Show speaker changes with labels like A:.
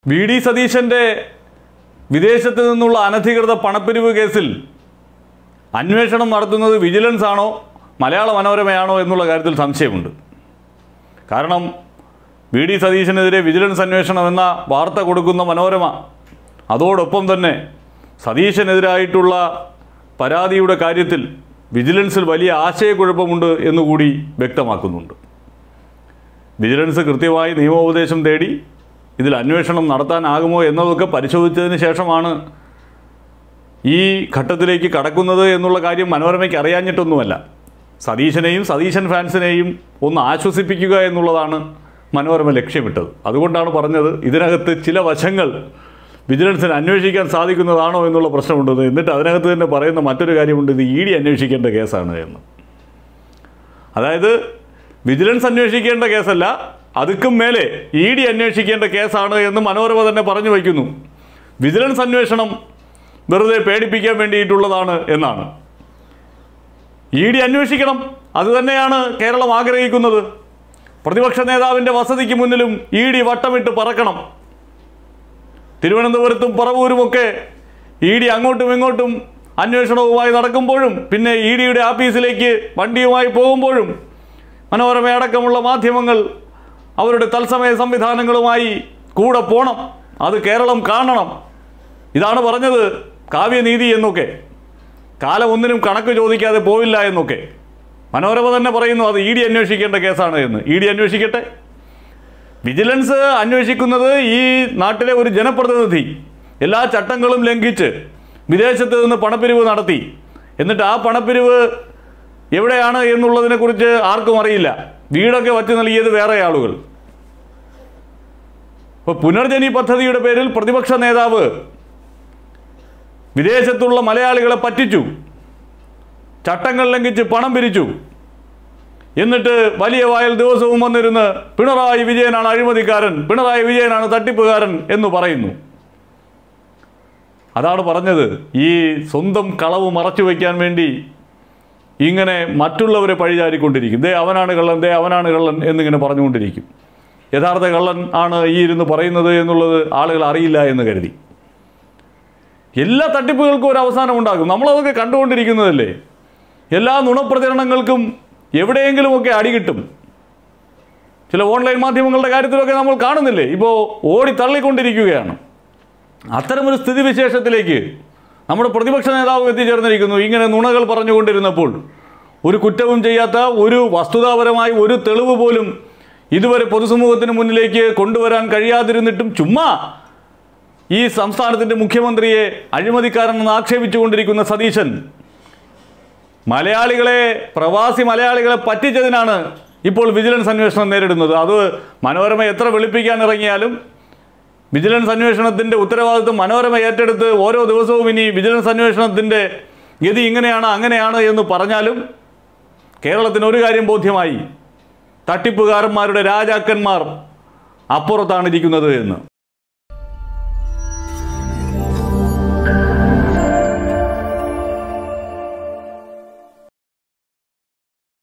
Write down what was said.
A: V D സതീശൻ്റെ വിദേശത്ത് നിന്നുള്ള അനധികൃത പണപ്പിരിവ് കേസിൽ അന്വേഷണം നടത്തുന്നത് വിജിലൻസ് ആണോ മലയാള മനോരമയാണോ എന്നുള്ള കാര്യത്തിൽ സംശയമുണ്ട് കാരണം വി ഡി സതീശനെതിരെ വിജിലൻസ് അന്വേഷണം എന്ന വാർത്ത കൊടുക്കുന്ന മനോരമ അതോടൊപ്പം തന്നെ സതീശനെതിരായിട്ടുള്ള പരാതിയുടെ കാര്യത്തിൽ വിജിലൻസിൽ വലിയ ആശയക്കുഴപ്പമുണ്ട് എന്നുകൂടി വ്യക്തമാക്കുന്നുണ്ട് വിജിലൻസ് കൃത്യമായി നിയമോപദേശം തേടി ഇതിൽ അന്വേഷണം നടത്താനാകുമോ എന്നതൊക്കെ പരിശോധിച്ചതിന് ശേഷമാണ് ഈ ഘട്ടത്തിലേക്ക് കടക്കുന്നത് എന്നുള്ള കാര്യം മനോരമയ്ക്ക് അറിയാഞ്ഞിട്ടൊന്നുമല്ല സതീശനെയും സതീശൻ ഫാൻസിനെയും ഒന്ന് ആശ്വസിപ്പിക്കുക എന്നുള്ളതാണ് മനോരമ ലക്ഷ്യമിട്ടത് അതുകൊണ്ടാണ് പറഞ്ഞത് ഇതിനകത്ത് ചില വശങ്ങൾ വിജിലൻസിന് അന്വേഷിക്കാൻ സാധിക്കുന്നതാണോ എന്നുള്ള പ്രശ്നമുണ്ട് എന്നിട്ട് അതിനകത്ത് തന്നെ പറയുന്ന മറ്റൊരു കാര്യമുണ്ട് ഇത് ഇ ഡി അന്വേഷിക്കേണ്ട കേസാണ് എന്ന് അതായത് വിജിലൻസ് അന്വേഷിക്കേണ്ട കേസല്ല അതുക്കും മേലെ ഇ ഡി അന്വേഷിക്കേണ്ട കേസാണ് എന്ന് മനോരമ തന്നെ പറഞ്ഞു വയ്ക്കുന്നു വിജിലൻസ് അന്വേഷണം വെറുതെ പേടിപ്പിക്കാൻ വേണ്ടിയിട്ടുള്ളതാണ് എന്നാണ് ഇ ഡി അന്വേഷിക്കണം അതുതന്നെയാണ് കേരളം ആഗ്രഹിക്കുന്നത് പ്രതിപക്ഷ നേതാവിൻ്റെ വസതിക്ക് മുന്നിലും ഇ ഡി വട്ടമിട്ട് പറക്കണം തിരുവനന്തപുരത്തും പറവൂരുമൊക്കെ ഇ ഡി അങ്ങോട്ടും ഇങ്ങോട്ടും അന്വേഷണവുമായി നടക്കുമ്പോഴും പിന്നെ ഇ ഡിയുടെ ആഫീസിലേക്ക് വണ്ടിയുമായി പോകുമ്പോഴും മനോരമയടക്കമുള്ള മാധ്യമങ്ങൾ അവരുടെ തത്സമയ സംവിധാനങ്ങളുമായി കൂടെ പോണം അത് കേരളം കാണണം ഇതാണ് പറഞ്ഞത് കാവ്യനീതി എന്നൊക്കെ കാലം ഒന്നിനും കണക്ക് ചോദിക്കാതെ പോവില്ല എന്നൊക്കെ മനോരമ തന്നെ പറയുന്നു അത് ഇ ഡി അന്വേഷിക്കേണ്ട കേസാണ് എന്ന് ഇ ഡി അന്വേഷിക്കട്ടെ വിജിലൻസ് അന്വേഷിക്കുന്നത് ഈ നാട്ടിലെ ഒരു ജനപ്രതിനിധി എല്ലാ ചട്ടങ്ങളും ലംഘിച്ച് വിദേശത്ത് നിന്ന് പണപ്പിരിവ് നടത്തി എന്നിട്ട് ആ പണപ്പിരിവ് എവിടെയാണ് എന്നുള്ളതിനെക്കുറിച്ച് ആർക്കും അറിയില്ല വീടൊക്കെ വച്ച് നൽകിയത് വേറെ ആളുകൾ ഇപ്പോൾ പുനർജനി പദ്ധതിയുടെ പേരിൽ പ്രതിപക്ഷ നേതാവ് വിദേശത്തുള്ള മലയാളികളെ പറ്റിച്ചു ചട്ടങ്ങൾ ലംഘിച്ച് പണം പിരിച്ചു എന്നിട്ട് വലിയ വായൽ ദിവസവും വന്നിരുന്ന് പിണറായി വിജയനാണ് അഴിമതിക്കാരൻ പിണറായി വിജയനാണ് തട്ടിപ്പുകാരൻ എന്ന് പറയുന്നു അതാണ് പറഞ്ഞത് ഈ സ്വന്തം കളവ് മറച്ചു വയ്ക്കാൻ വേണ്ടി ഇങ്ങനെ മറ്റുള്ളവരെ പഴിചാരിക്കൊണ്ടിരിക്കും ദേ അവനാണ് കള്ളൻ ദേ അവനാണ് കള്ളൻ എന്നിങ്ങനെ പറഞ്ഞുകൊണ്ടിരിക്കും യഥാർത്ഥ കള്ളൻ ആണ് ഈ ഇരുന്ന് പറയുന്നത് എന്നുള്ളത് ആളുകൾ അറിയില്ല എന്ന് കരുതി എല്ലാ തട്ടിപ്പുകൾക്കും ഒരു അവസാനം ഉണ്ടാകും നമ്മളതൊക്കെ കണ്ടുകൊണ്ടിരിക്കുന്നതല്ലേ എല്ലാ നുണപ്രചരണങ്ങൾക്കും എവിടെയെങ്കിലുമൊക്കെ അടികിട്ടും ചില ഓൺലൈൻ മാധ്യമങ്ങളുടെ കാര്യത്തിലൊക്കെ നമ്മൾ കാണുന്നില്ലേ ഇപ്പോൾ ഓടി തള്ളിക്കൊണ്ടിരിക്കുകയാണ് അത്തരമൊരു സ്ഥിതിവിശേഷത്തിലേക്ക് നമ്മുടെ പ്രതിപക്ഷ നേതാവ് എത്തിച്ചേർന്നിരിക്കുന്നു ഇങ്ങനെ നുണകൾ പറഞ്ഞുകൊണ്ടിരുന്നപ്പോൾ ഒരു കുറ്റവും ചെയ്യാത്ത ഒരു വസ്തുതാപരമായി ഒരു തെളിവ് പോലും ഇതുവരെ പൊതുസമൂഹത്തിന് മുന്നിലേക്ക് കൊണ്ടുവരാൻ കഴിയാതിരുന്നിട്ടും ചുമ്മാ ഈ സംസ്ഥാനത്തിൻ്റെ മുഖ്യമന്ത്രിയെ അഴിമതിക്കാരനെന്ന് ആക്ഷേപിച്ചുകൊണ്ടിരിക്കുന്ന സതീശൻ മലയാളികളെ പ്രവാസി മലയാളികളെ പറ്റിച്ചതിനാണ് ഇപ്പോൾ വിജിലൻസ് അന്വേഷണം നേരിടുന്നത് അത് മനോരമ എത്ര വെളുപ്പിക്കാൻ ഇറങ്ങിയാലും വിജിലൻസ് അന്വേഷണത്തിൻ്റെ ഉത്തരവാദിത്വം മനോരമ ഏറ്റെടുത്ത് ഓരോ ദിവസവും ഇനി വിജിലൻസ് അന്വേഷണത്തിൻ്റെ ഗതി ഇങ്ങനെയാണ് അങ്ങനെയാണ് എന്ന് പറഞ്ഞാലും കേരളത്തിന് ഒരു കാര്യം ബോധ്യമായി തട്ടിപ്പുകാരന്മാരുടെ രാജാക്കന്മാർ അപ്പുറത്താണ് ഇരിക്കുന്നത് എന്ന്